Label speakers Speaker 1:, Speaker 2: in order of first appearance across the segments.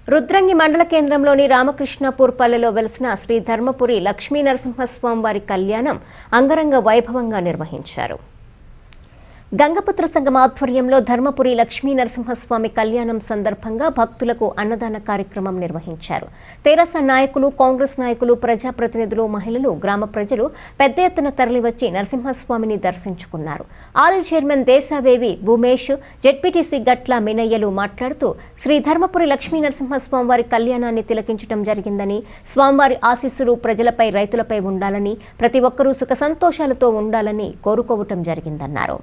Speaker 1: రుద్రంగి మండల కేంద్రంలోని రామకృష్ణపూర్ పల్లెలో వెలిసిన శ్రీ ధర్మపురి లక్ష్మీ నరసింహస్వామి వారి కళ్యాణం అంగరంగ వైభవంగా నిర్వహించారు గంగపుత్ర సంఘం ఆధ్వర్యంలో ధర్మపురి లక్ష్మీ నరసింహస్వామి కళ్యాణం సందర్భంగా భక్తులకు అన్నదాన కార్యక్రమం నిర్వహించారు తెరాస నాయకులు కాంగ్రెస్ నాయకులు ప్రజాప్రతినిధులు మహిళలు గ్రామ ప్రజలు పెద్ద ఎత్తున తరలివచ్చి నరసింహస్వామిని దర్శించుకున్నారు ఆలయ చైర్మన్ దేశావేవి భూమేష్ జెడ్పీటీసీ గట్ల మినయ్యలు మాట్లాడుతూ శ్రీ ధర్మపురి లక్ష్మీ నరసింహస్వామి వారి కళ్యాణాన్ని తిలకించడం జరిగిందని స్వామివారి ఆశీస్సులు ప్రజలపై రైతులపై ఉండాలని ప్రతి ఒక్కరూ సుఖ సంతోషాలతో ఉండాలని కోరుకోవటం జరిగిందన్నారు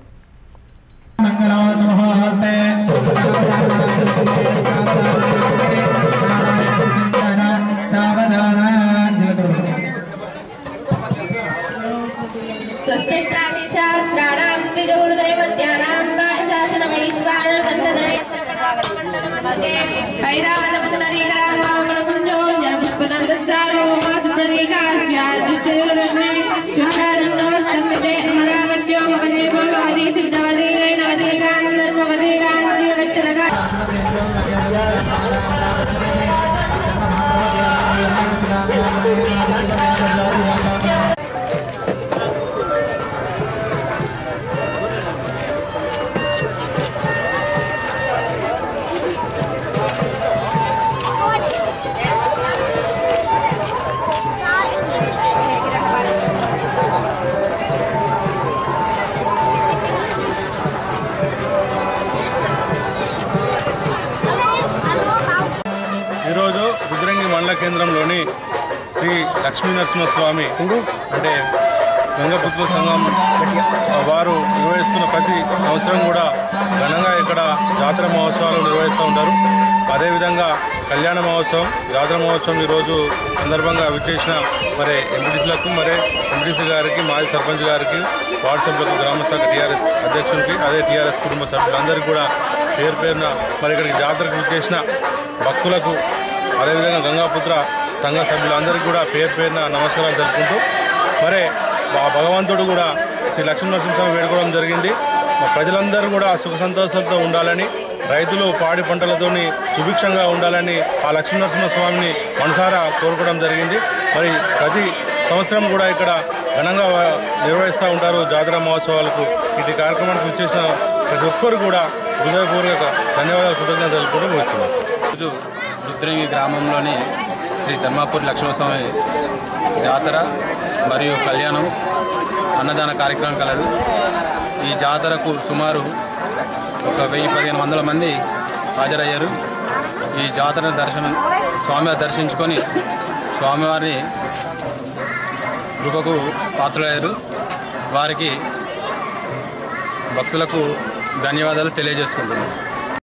Speaker 2: స్వస్తిష్టాదిశాస్త్రాణాం విదుర్దైవత్యానాం వాకశాసనమైశ్వానదండదయ ఐరావతపునరీకరాం వామనకుంజో జనపుష్పదంతస్సారోమాసుప్రదీకాస్యాదిష్టయుగధర్మే చుండాదండో సంవితే అమరావత్యోగపదే భోగవతి సిద్ధవదీరైనవదీరాన్ జీవచ్చరగా
Speaker 3: ఈరోజు రుద్రంగి మండల కేంద్రంలోని శ్రీ లక్ష్మీ నరసింహస్వామి అంటే గంగపుత్ర సంఘం వారు నిర్వహిస్తున్న ప్రతి సంవత్సరం కూడా ఘనంగా ఇక్కడ జాతర మహోత్సవాలు నిర్వహిస్తూ ఉంటారు అదేవిధంగా కళ్యాణ మహోత్సవం జాతర మహోత్సవం ఈరోజు సందర్భంగా విచ్చేసిన మరి ఎంపీటీసీలకు మరి ఎంపీటీసీ గారికి మాజీ సర్పంచ్ గారికి వార్డు సభ్యులకు గ్రామ శాఖ టీఆర్ఎస్ అధ్యక్షునికి అదే టీఆర్ఎస్ కుటుంబ సభ్యులందరికీ కూడా పేరు పేరున మరి ఇక్కడికి జాతరకు విచ్చేసిన భక్తులకు అదేవిధంగా గంగాపుత్ర సంఘ సభ్యులందరికీ కూడా పేరు పేరున నమస్కారాలు తెలుపుకుంటూ మరి ఆ భగవంతుడు కూడా శ్రీ లక్ష్మీ నరసింహస్వామి వేడుకోవడం జరిగింది మా ప్రజలందరూ కూడా సుఖ సంతోషాలతో ఉండాలని రైతులు పాడి పంటలతోని సుభిక్షంగా ఉండాలని ఆ లక్ష్మీ నరసింహస్వామిని మనసారా కోరుకోవడం జరిగింది మరి ప్రతి సంవత్సరం కూడా ఇక్కడ ఘనంగా నిర్వహిస్తూ ఉంటారు జాతర మహోత్సవాలకు ఇటు కార్యక్రమానికి వచ్చేసిన ప్రతి ఒక్కరు కూడా హృదయపూర్వక ధన్యవాదాలు కృతజ్ఞతలు తెలుపుకుంటూ ముగిస్తున్నారు
Speaker 4: రోజు రుద్రంగి గ్రామంలోని శ్రీ ధర్మాపూర్ లక్ష్మణస్వామి జాతర మరియు కళ్యాణం అన్నదాన కార్యక్రమం కలదు ఈ జాతరకు సుమారు ఒక వెయ్యి పదిహేను వందల మంది హాజరయ్యారు ఈ జాతర దర్శనం స్వామివారి దర్శించుకొని స్వామివారిని కృపకు పాత్రలయ్యారు వారికి భక్తులకు ధన్యవాదాలు తెలియజేసుకుంటున్నాను